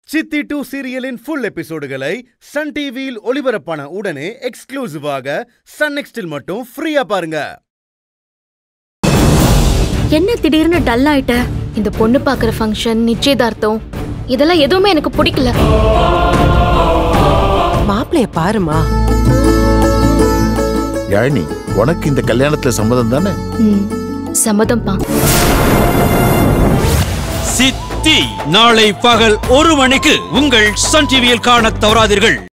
சித்தி டூ சீரியலின் ஃபுல் எபிசோடுகளை சன் டிவியில் ஒளிபரப்பான உடனே எக்ஸ்க்ளூசிவாக சன் நெக்ஸ்டில் மட்டும் ஃப்ரீயா பாருங்க என்ன திடீர்னு டல் ஆயிட்ட இந்த பொண்ணு பாக்குற ஃபங்க்ஷன் நிச்சயதார்த்தம் இதெல்லாம் எதுவுமே எனக்கு பிடிக்கல மாப்பிளைய பாருமா யாழினி உனக்கு இந்த கல்யாணத்துல சம்மதம் தானே ம் சம்மதம்பா சித்தி நாளை பகல் ஒரு மணிக்கு உங்கள் சன் டிவியில் காணத் தவறாதீர்கள்